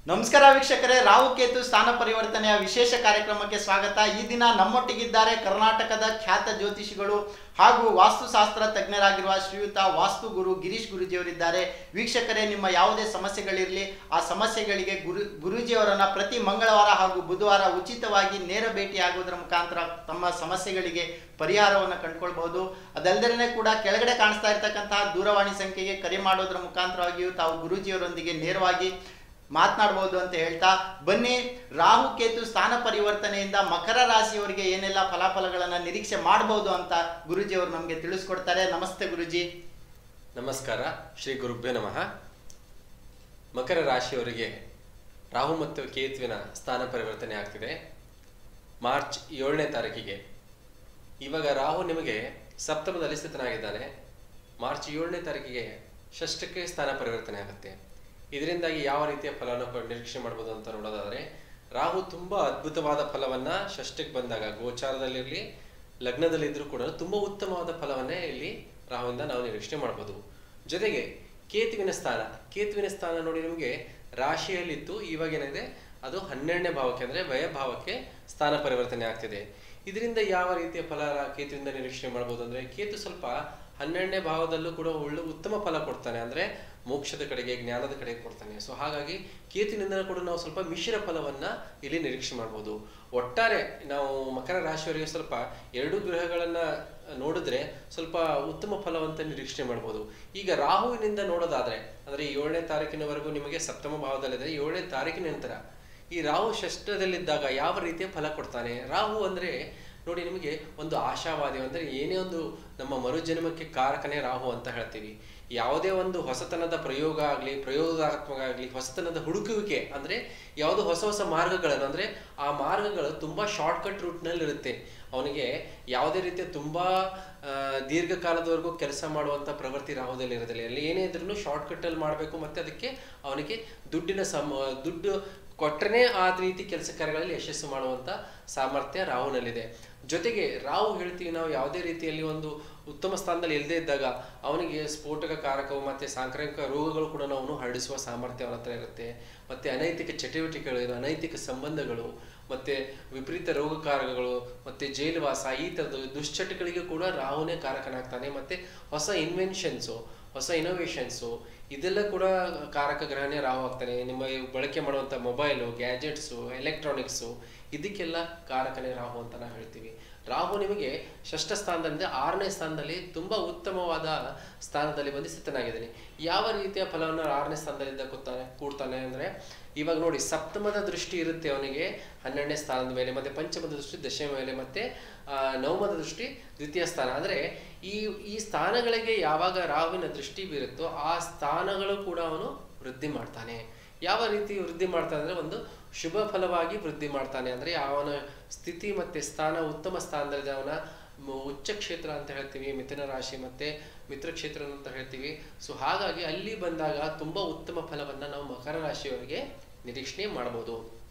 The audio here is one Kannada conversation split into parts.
ನಮಸ್ಕಾರ ವೀಕ್ಷಕರೇ ರಾಹು ಕೇತು ಸ್ಥಾನ ಪರಿವರ್ತನೆಯ ವಿಶೇಷ ಕಾರ್ಯಕ್ರಮಕ್ಕೆ ಸ್ವಾಗತ ಈ ದಿನ ನಮ್ಮೊಟ್ಟಿಗಿದ್ದಾರೆ ಕರ್ನಾಟಕದ ಖ್ಯಾತ ಜ್ಯೋತಿಷಿಗಳು ಹಾಗೂ ವಾಸ್ತುಶಾಸ್ತ್ರ ತಜ್ಞರಾಗಿರುವ ಶ್ರೀಯುತ ವಾಸ್ತು ಗುರು ಗಿರೀಶ್ ಗುರೂಜಿಯವರಿದ್ದಾರೆ ವೀಕ್ಷಕರೇ ನಿಮ್ಮ ಯಾವುದೇ ಸಮಸ್ಯೆಗಳಿರಲಿ ಆ ಸಮಸ್ಯೆಗಳಿಗೆ ಗುರು ಗುರೂಜಿಯವರನ್ನ ಪ್ರತಿ ಮಂಗಳವಾರ ಹಾಗೂ ಬುಧವಾರ ಉಚಿತವಾಗಿ ನೇರ ಭೇಟಿ ಆಗುವುದರ ಮುಖಾಂತರ ತಮ್ಮ ಸಮಸ್ಯೆಗಳಿಗೆ ಪರಿಹಾರವನ್ನು ಕಂಡುಕೊಳ್ಬಹುದು ಅದಲ್ಲದೇ ಕೂಡ ಕೆಳಗಡೆ ಕಾಣಿಸ್ತಾ ಇರ್ತಕ್ಕಂತಹ ದೂರವಾಣಿ ಸಂಖ್ಯೆಗೆ ಕರೆ ಮಾಡೋದ್ರ ಮುಖಾಂತರವಾಗಿಯೂ ತಾವು ಗುರೂಜಿಯವರೊಂದಿಗೆ ನೇರವಾಗಿ ಮಾತನಾಡಬಹುದು ಅಂತ ಹೇಳ್ತಾ ಬನ್ನಿ ರಾಹು ಕೇತು ಸ್ಥಾನ ಪರಿವರ್ತನೆಯಿಂದ ಮಕರ ರಾಶಿಯವರಿಗೆ ಏನೆಲ್ಲ ಫಲಾಫಲಗಳನ್ನ ನಿರೀಕ್ಷೆ ಮಾಡಬಹುದು ಅಂತ ಗುರುಜಿ ಅವರು ನಮಗೆ ತಿಳಿಸ್ಕೊಡ್ತಾರೆ ನಮಸ್ತೆ ಗುರುಜಿ ನಮಸ್ಕಾರ ಶ್ರೀ ಗುರುಭ್ಯೋ ನಮಃ ಮಕರ ರಾಶಿಯವರಿಗೆ ರಾಹು ಮತ್ತು ಕೇತುವಿನ ಸ್ಥಾನ ಪರಿವರ್ತನೆ ಆಗ್ತಿದೆ ಮಾರ್ಚ್ ಏಳನೇ ತಾರೀಕಿಗೆ ಇವಾಗ ರಾಹು ನಿಮಗೆ ಸಪ್ತಮದಲ್ಲಿ ಸ್ಥಿತನಾಗಿದ್ದಾನೆ ಮಾರ್ಚ್ ಏಳನೇ ತಾರೀಕಿಗೆ ಷಷ್ಠಕ್ಕೆ ಸ್ಥಾನ ಪರಿವರ್ತನೆ ಆಗುತ್ತೆ ಇದರಿಂದಾಗಿ ಯಾವ ರೀತಿಯ ಫಲವನ್ನು ಪ- ನಿರೀಕ್ಷೆ ಮಾಡ್ಬೋದು ಅಂತ ನೋಡೋದಾದ್ರೆ ರಾಹು ತುಂಬಾ ಅದ್ಭುತವಾದ ಫಲವನ್ನ ಷಷ್ಠಕ್ಕೆ ಬಂದಾಗ ಗೋಚಾರದಲ್ಲಿರಲಿ ಲಗ್ನದಲ್ಲಿದ್ರೂ ಕೂಡ ತುಂಬಾ ಉತ್ತಮವಾದ ಫಲವನ್ನೇ ಇಲ್ಲಿ ರಾಹುವಿಂದ ನಾವು ನಿರೀಕ್ಷೆ ಮಾಡ್ಬೋದು ಜೊತೆಗೆ ಕೇತುವಿನ ಸ್ಥಾನ ಕೇತುವಿನ ಸ್ಥಾನ ನೋಡಿ ನಿಮಗೆ ರಾಶಿಯಲ್ಲಿತ್ತು ಇವಾಗ ಏನಿದೆ ಅದು ಹನ್ನೆರಡನೇ ಭಾವಕ್ಕೆ ಅಂದ್ರೆ ವ್ಯಯಭಾವಕ್ಕೆ ಸ್ಥಾನ ಪರಿವರ್ತನೆ ಆಗ್ತಿದೆ ಇದರಿಂದ ಯಾವ ರೀತಿಯ ಫಲ ರಾ- ಕೇತುವಿಂದ ನಿರೀಕ್ಷೆ ಮಾಡ್ಬೋದು ಅಂದ್ರೆ ಕೇತು ಸ್ವಲ್ಪ ಹನ್ನೆರಡನೇ ಭಾವದಲ್ಲೂ ಕೂಡ ಒಳ್ಳೆ ಉತ್ತಮ ಫಲ ಕೊಡ್ತಾನೆ ಅಂದ್ರೆ ಮೋಕ್ಷದ ಕಡೆಗೆ ಜ್ಞಾನದ ಕಡೆಗೆ ಕೊಡ್ತಾನೆ ಸೊ ಹಾಗಾಗಿ ಕೇತುವಿನಿಂದ ಕೂಡ ನಾವು ಸ್ವಲ್ಪ ಮಿಶ್ರ ಫಲವನ್ನ ಇಲ್ಲಿ ನಿರೀಕ್ಷೆ ಮಾಡ್ಬೋದು ಒಟ್ಟಾರೆ ನಾವು ಮಕರ ರಾಶಿಯವರಿಗೆ ಸ್ವಲ್ಪ ಎರಡು ಗ್ರಹಗಳನ್ನ ನೋಡಿದ್ರೆ ಸ್ವಲ್ಪ ಉತ್ತಮ ಫಲವಂತ ನಿರೀಕ್ಷೆ ಮಾಡ್ಬೋದು ಈಗ ರಾಹುವಿನಿಂದ ನೋಡೋದಾದ್ರೆ ಅಂದ್ರೆ ಏಳನೇ ತಾರೀಕಿನವರೆಗೂ ನಿಮಗೆ ಸಪ್ತಮ ಭಾವದಲ್ಲಿದ್ರೆ ಏಳನೇ ತಾರೀಕಿನ ನಂತರ ಈ ರಾಹು ಷಷ್ಠದಲ್ಲಿದ್ದಾಗ ಯಾವ ರೀತಿಯ ಫಲ ಕೊಡ್ತಾನೆ ರಾಹು ಅಂದ್ರೆ ನೋಡಿ ನಿಮಗೆ ಒಂದು ಆಶಾವಾದಿ ಅಂದ್ರೆ ಏನೇ ಒಂದು ನಮ್ಮ ಮರುಜನ್ಮಕ್ಕೆ ಕಾರಕನೇ ರಾಹು ಅಂತ ಹೇಳ್ತೀವಿ ಯಾವುದೇ ಒಂದು ಹೊಸತನದ ಪ್ರಯೋಗ ಆಗಲಿ ಪ್ರಯೋಗಾತ್ಮಕ ಆಗಲಿ ಹೊಸತನದ ಹುಡುಕುವಿಕೆ ಅಂದ್ರೆ ಯಾವುದೋ ಹೊಸ ಹೊಸ ಮಾರ್ಗಗಳನ್ನು ಅಂದ್ರೆ ಆ ಮಾರ್ಗಗಳು ತುಂಬಾ ಶಾರ್ಟ್ ಕಟ್ ರೂಟ್ನಲ್ಲಿ ಇರುತ್ತೆ ಅವನಿಗೆ ಯಾವುದೇ ರೀತಿಯ ತುಂಬಾ ಆ, ದೀರ್ಘಕಾಲದವರೆಗೂ ಕೆಲಸ ಮಾಡುವಂತ ಪ್ರವೃತ್ತಿ ರಾಹುದಲ್ಲಿ ಇರೋದಿಲ್ಲ ಅಲ್ಲಿ ಏನೇ ಇದ್ರೂ ಶಾರ್ಟ್ ಕಟ್ ಅಲ್ಲಿ ಮಾಡಬೇಕು ಮತ್ತೆ ಅದಕ್ಕೆ ಅವನಿಗೆ ದುಡ್ಡಿನ ಸಮ ದುಡ್ಡು ಕೊಟ್ಟರೆ ಆ ರೀತಿ ಕೆಲಸ ಕಾರ್ಯಗಳಲ್ಲಿ ಯಶಸ್ಸು ಮಾಡುವಂತ ಸಾಮರ್ಥ್ಯ ರಾಹುನಲ್ಲಿದೆ ಜೊತೆಗೆ ರಾಹು ಹೇಳ್ತೀವಿ ನಾವು ಯಾವುದೇ ರೀತಿಯಲ್ಲಿ ಒಂದು ಉತ್ತಮ ಸ್ಥಾನದಲ್ಲಿ ಇಲ್ಲದೆ ಇದ್ದಾಗ ಅವನಿಗೆ ಸ್ಫೋಟಕ ಕಾರಕವು ಮತ್ತೆ ಸಾಂಕ್ರಾಮಿಕ ರೋಗಗಳು ಕೂಡ ಅವನು ಹರಡಿಸುವ ಸಾಮರ್ಥ್ಯ ಅವನ ಹತ್ರ ಇರುತ್ತೆ ಮತ್ತೆ ಅನೈತಿಕ ಚಟುವಟಿಕೆಗಳು ಅನೈತಿಕ ಸಂಬಂಧಗಳು ಮತ್ತೆ ವಿಪರೀತ ರೋಗಕಾರಕಗಳು ಮತ್ತೆ ಜೈಲುವಾಸ ಈ ಥರದ ದುಶ್ಚಟಗಳಿಗೆ ಕೂಡ ರಾಹುನೇ ಕಾರಕನಾಗ್ತಾನೆ ಮತ್ತೆ ಹೊಸ ಇನ್ವೆನ್ಷನ್ಸು ಹೊಸ ಇನೋವೇಷನ್ಸು ಇದೆಲ್ಲ ಕೂಡ ಕಾರಕ ಗ್ರಹನೇ ರಾಹು ಆಗ್ತಾನೆ ನಿಮ್ಮ ಈ ಬಳಕೆ ಮಾಡುವಂಥ ಮೊಬೈಲು ಗ್ಯಾಜೆಟ್ಸು ಎಲೆಕ್ಟ್ರಾನಿಕ್ಸು ಇದಕ್ಕೆಲ್ಲ ಕಾರಕನೇ ರಾಹು ಅಂತ ನಾವು ಹೇಳ್ತೀವಿ ರಾಹು ನಿಮಗೆ ಷಷ್ಠ ಸ್ಥಾನದಿಂದ ಆರನೇ ಸ್ಥಾನದಲ್ಲಿ ತುಂಬಾ ಉತ್ತಮವಾದ ಸ್ಥಾನದಲ್ಲಿ ಬಂದು ಸ್ಥಿತನಾಗಿದ್ದಾನೆ ಯಾವ ರೀತಿಯ ಫಲವನ್ನು ಆರನೇ ಸ್ಥಾನದಲ್ಲಿಂದ ಕೂತಾನೆ ಕೂಡ್ತಾನೆ ಅಂದ್ರೆ ಇವಾಗ ನೋಡಿ ಸಪ್ತಮದ ದೃಷ್ಟಿ ಇರುತ್ತೆ ಅವನಿಗೆ ಹನ್ನೆರಡನೇ ಸ್ಥಾನದ ಮೇಲೆ ಮತ್ತೆ ಪಂಚಮದ ದೃಷ್ಟಿ ದಶಮ ಮೇಲೆ ಮತ್ತೆ ಆ, ನವಮದ ದೃಷ್ಟಿ ದ್ವಿತೀಯ ಸ್ಥಾನ ಅಂದ್ರೆ ಈ ಈ ಸ್ಥಾನಗಳಿಗೆ ಯಾವಾಗ ರಾಹುವಿನ ದೃಷ್ಟಿ ಬೀರುತ್ತೋ ಆ ಸ್ಥಾನಗಳು ಕೂಡ ಅವನು ವೃದ್ಧಿ ಮಾಡ್ತಾನೆ ಯಾವ ರೀತಿ ವೃದ್ಧಿ ಮಾಡ್ತಾನೆ ಅಂದ್ರೆ ಒಂದು ಶುಭ ಫಲವಾಗಿ ವೃದ್ಧಿ ಮಾಡ್ತಾನೆ ಅಂದ್ರೆ ಅವನ ಸ್ಥಿತಿ ಮತ್ತೆ ಸ್ಥಾನ ಉತ್ತಮ ಸ್ಥಾನದಲ್ಲಿದೆ ಅವನ ಮ- ಉಚ್ಚ ಕ್ಷೇತ್ರ ಅಂತ ಹೇಳ್ತೀವಿ ಮಿಥುನ ರಾಶಿ ಮತ್ತೆ ಮಿತ್ರ ಕ್ಷೇತ್ರ ಅಂತ ಹೇಳ್ತೀವಿ ಸೊ ಹಾಗಾಗಿ ಅಲ್ಲಿ ಬಂದಾಗ ತುಂಬಾ ಉತ್ತಮ ಫಲವನ್ನ ನಾವು ಮಕರ ರಾಶಿಯವರಿಗೆ ನಿರೀಕ್ಷಣೆ ಮಾಡಬಹುದು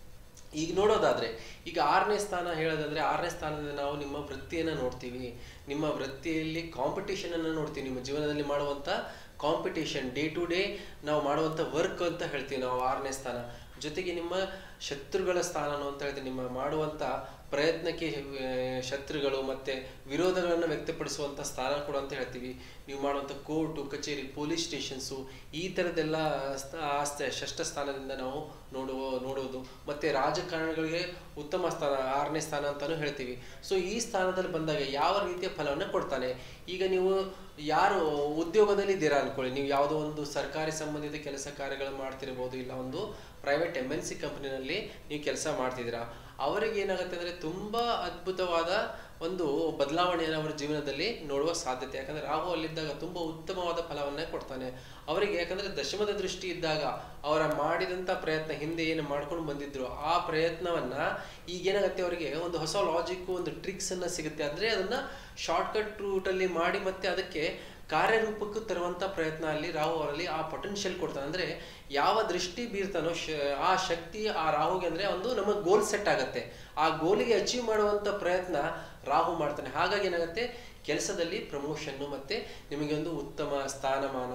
ಈಗ ನೋಡೋದಾದ್ರೆ ಈಗ ಆರನೇ ಸ್ಥಾನ ಹೇಳೋದಾದ್ರೆ ಆರನೇ ಸ್ಥಾನದಿಂದ ನಾವು ನಿಮ್ಮ ವೃತ್ತಿಯನ್ನ ನೋಡ್ತೀವಿ ನಿಮ್ಮ ವೃತ್ತಿಯಲ್ಲಿ ಕಾಂಪಿಟೇಷನ್ ಅನ್ನ ನೋಡ್ತೀವಿ ನಿಮ್ಮ ಜೀವನದಲ್ಲಿ ಮಾಡುವಂತ ಕಾಂಪಿಟೇಷನ್ ಡೇ ಟು ಡೇ ನಾವು ಮಾಡುವಂತ ವರ್ಕ್ ಅಂತ ಹೇಳ್ತೀವಿ ನಾವು ಆರನೇ ಸ್ಥಾನ ಜೊತೆಗೆ ನಿಮ್ಮ ಶತ್ರುಗಳ ಸ್ಥಾನನು ಅಂತ ಹೇಳ್ತೀವಿ ನಿಮ್ಮ ಮಾಡುವಂತ ಪ್ರಯತ್ನಕ್ಕೆ ಆ, ಶತ್ರುಗಳು ಮತ್ತೆ ವಿರೋಧಗಳನ್ನು ವ್ಯಕ್ತಪಡಿಸುವಂತ ಸ್ಥಾನ ಕೂಡ ಅಂತ ಹೇಳ್ತೀವಿ ನೀವು ಮಾಡುವಂತ ಕೋರ್ಟು ಕಚೇರಿ ಪೊಲೀಸ್ ಸ್ಟೇಷನ್ಸು ಈ ಥರದ್ದೆಲ್ಲ ಸ್ಥ- ಆ ಸ್ಥ- ಷಷ್ಠ ಸ್ಥಾನದಿಂದ ನಾವು ನೋಡುವ ನೋಡುವುದು ಮತ್ತೆ ರಾಜಕಾರಣಿಗಳಿಗೆ ಉತ್ತಮ ಸ್ಥಾನ ಆರನೇ ಸ್ಥಾನ ಅಂತಾನು ಹೇಳ್ತೀವಿ ಸೊ ಈ ಸ್ಥಾನದಲ್ಲಿ ಬಂದಾಗ ಯಾವ ರೀತಿಯ ಫಲವನ್ನು ಕೊಡ್ತಾನೆ ಈಗ ನೀವು ಯಾರು ಉದ್ಯೋಗದಲ್ಲಿ ಇದ್ದೀರಾ ಅನ್ಕೊಳ್ಳಿ ನೀವು ಯಾವುದೋ ಒಂದು ಸರ್ಕಾರಿ ಸಂಬಂಧಿತ ಕೆಲಸ ಕಾರ್ಯಗಳು ಮಾಡ್ತಿರ್ಬೋದು ಇಲ್ಲ ಒಂದು ಪ್ರೈವೇಟ್ ಎಮ್ ಎನ್ ಸಿ ಕಂಪ್ನಿನಲ್ಲಿ ನೀವು ಕೆಲಸ ಮಾಡ್ತಿದ್ದೀರಾ ಅವರಿಗೆ ಏನಾಗುತ್ತೆ ಅಂದ್ರೆ ತುಂಬಾ ಅದ್ಭುತವಾದ ಒಂದು ಬದಲಾವಣೆಯನ್ನು ಅವರ ಜೀವನದಲ್ಲಿ ನೋಡುವ ಸಾಧ್ಯತೆ ಯಾಕಂದ್ರೆ ರಾಹು ಅಲ್ಲಿದ್ದಾಗ ತುಂಬಾ ಉತ್ತಮವಾದ ಫಲವನ್ನೇ ಕೊಡ್ತಾನೆ ಅವರಿಗೆ ಯಾಕಂದ್ರೆ ದಶಮದ ದೃಷ್ಟಿ ಇದ್ದಾಗ ಅವರ ಮಾಡಿದಂತ ಪ್ರಯತ್ನ ಹಿಂದೆ ಏನು ಮಾಡ್ಕೊಂಡು ಬಂದಿದ್ರು ಆ ಪ್ರಯತ್ನವನ್ನ ಈಗ ಏನಾಗುತ್ತೆ ಅವರಿಗೆ ಒಂದು ಹೊಸ ಲಾಜಿಕ್ ಒಂದು ಟ್ರಿಕ್ಸ್ ಅನ್ನ ಸಿಗುತ್ತೆ ಅಂದ್ರೆ ಅದನ್ನ ಶಾರ್ಟ್ ಕಟ್ ರೂಟ್ ಅಲ್ಲಿ ಮಾಡಿ ಮತ್ತೆ ಅದಕ್ಕೆ ಕಾರ್ಯರೂಪಕ್ಕೆ ತರುವಂತ ಪ್ರಯತ್ನ ಅಲ್ಲಿ ರಾಹು ಅವರಲ್ಲಿ ಆ ಪೊಟೆನ್ಷಿಯಲ್ ಕೊಡ್ತಾನೆ ಅಂದ್ರೆ ಯಾವ ದೃಷ್ಟಿ ಬೀರ್ತಾನೋ ಶ- ಆ ಶಕ್ತಿ ಆ ರಾಹುಗೆ ಅಂದ್ರೆ ಒಂದು ನಮ್ಮ ಗೋಲ್ ಸೆಟ್ ಆಗತ್ತೆ ಆ ಗೋಲಿಗೆ ಅಚೀವ್ ಮಾಡುವಂತ ಪ್ರಯತ್ನ ರಾಹು ಮಾಡ್ತಾನೆ ಹಾಗಾಗಿ ಏನಾಗುತ್ತೆ ಕೆಲಸದಲ್ಲಿ ಪ್ರಮೋಷನ್ನು ಮತ್ತೆ ನಿಮಗೆ ಒಂದು ಉತ್ತಮ ಸ್ಥಾನಮಾನ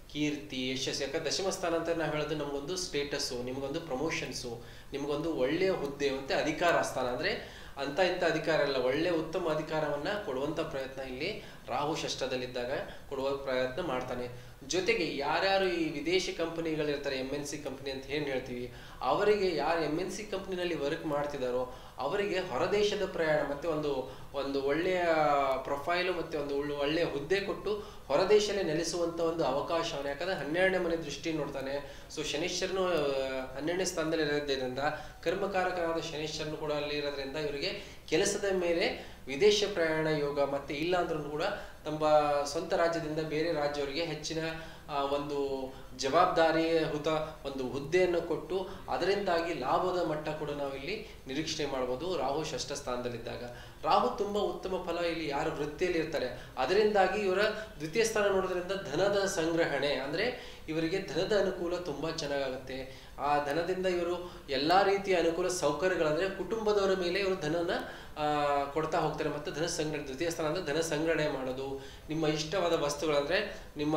ಕೀರ್ತಿ ಯಶಸ್ಸು ಯಾಕಂದ್ರೆ ದಶಮ ಸ್ಥಾನ ಅಂತ ನಾವು ಹೇಳೋದು ನಮಗೊಂದು ಸ್ಟೇಟಸ್ಸು ನಿಮಗೊಂದು ಪ್ರಮೋಷನ್ಸು ನಿಮಗೊಂದು ಒಳ್ಳೆಯ ಹುದ್ದೆ ಮತ್ತೆ ಅಧಿಕಾರ ಸ್ಥಾನ ಅಂದ್ರೆ ಅಂತ ಇಂಥ ಅಧಿಕಾರ ಅಲ್ಲ ಒಳ್ಳೆಯ ಉತ್ತಮ ಅಧಿಕಾರವನ್ನ ಕೊಡುವಂತ ಪ್ರಯತ್ನ ಇಲ್ಲಿ ರಾಹು ಷಷ್ಠದಲ್ಲಿದ್ದಾಗ ಕೊಡುವ ಪ್ರಯತ್ನ ಮಾಡ್ತಾನೆ ಜೊತೆಗೆ ಯಾರ್ಯಾರು ಈ ವಿದೇಶಿ ಕಂಪನಿಗಳಿರ್ತಾರೆ ಎಮ್ ಎನ್ ಸಿ ಕಂಪನಿ ಅಂತ ಏನ್ ಹೇಳ್ತೀವಿ ಅವರಿಗೆ ಯಾರು ಎಮ್ ಎನ್ ಸಿ ಕಂಪನಿನಲ್ಲಿ ವರ್ಕ್ ಮಾಡ್ತಿದ್ದಾರೋ ಅವರಿಗೆ ಹೊರದೇಶದ ಪ್ರಯಾಣ ಮತ್ತೆ ಒಂದು ಒಂದು ಒಳ್ಳೆಯ ಪ್ರೊಫೈಲು ಮತ್ತೆ ಒಂದು ಒಳ್ಳೆ- ಒಳ್ಳೆಯ ಹುದ್ದೆ ಕೊಟ್ಟು ಹೊರದೇಶದಲ್ಲಿ ನೆಲೆಸುವಂತ ಒಂದು ಅವಕಾಶವನ್ನು ಯಾಕಂದ್ರೆ ಹನ್ನೆರಡನೇ ಮನೆ ದೃಷ್ಟಿ ನೋಡ್ತಾನೆ ಸೊ ಶನೀಶ್ವರನು ಆ, ಹನ್ನೆರಡನೇ ಸ್ಥಾನದಲ್ಲಿ ಇರೋದ್ರಿಂದ ಕರ್ಮಕಾರಕನಾದ ಶನೀಶ್ವರನು ಕೂಡ ಅಲ್ಲಿ ಇರೋದ್ರಿಂದ ಇವರಿಗೆ ಕೆಲಸದ ಮೇಲೆ ವಿದೇಶ ಪ್ರಯಾಣ ಯೋಗ ಮತ್ತೆ ಇಲ್ಲ ಅಂದ್ರೂ ಕೂಡ ತಮ್ಮ ಸ್ವಂತ ರಾಜ್ಯದಿಂದ ಬೇರೆ ರಾಜ್ಯವರಿಗೆ ಹೆಚ್ಚಿನ ಆ, ಒಂದು ಜವಾಬ್ದಾರಿ ಹುತ ಒಂದು ಹುದ್ದೆಯನ್ನು ಕೊಟ್ಟು ಅದರಿಂದಾಗಿ ಲಾಭದ ಮಟ್ಟ ಕೂಡ ನಾವು ಇಲ್ಲಿ ನಿರೀಕ್ಷಣೆ ಮಾಡ್ಬೋದು ರಾಹು ಷಷ್ಠ ಸ್ಥಾನದಲ್ಲಿದ್ದಾಗ ರಾಹು ತುಂಬಾ ಉತ್ತಮ ಫಲ ಇಲ್ಲಿ ಯಾರು ವೃತ್ತಿಯಲ್ಲಿ ಇರ್ತಾರೆ ಅದರಿಂದಾಗಿ ಇವರ ದ್ವಿತೀಯ ಸ್ಥಾನ ನೋಡೋದ್ರಿಂದ ಧನದ ಸಂಗ್ರಹಣೆ ಅಂದ್ರೆ ಇವರಿಗೆ ಧನದ ಅನುಕೂಲ ತುಂಬಾ ಚೆನ್ನಾಗಾಗುತ್ತೆ ಆ ಧನದಿಂದ ಇವರು ಎಲ್ಲಾ ರೀತಿಯ ಅನುಕೂಲ ಸೌಕರ್ಯಗಳಂದ್ರೆ ಕುಟುಂಬದವರ ಮೇಲೆ ಇವರು ಧನನ ಆ, ಕೊಡ್ತಾ ಹೋಗ್ತಾರೆ ಮತ್ತೆ ಧನ ಸಂಗ್ರಹಣೆ ದ್ವಿತೀಯ ಸ್ಥಾನ ಅಂದ್ರೆ ಧನ ಸಂಗ್ರಹಣೆ ಮಾಡೋದು ನಿಮ್ಮ ಇಷ್ಟವಾದ ವಸ್ತುಗಳಂದ್ರೆ ನಿಮ್ಮ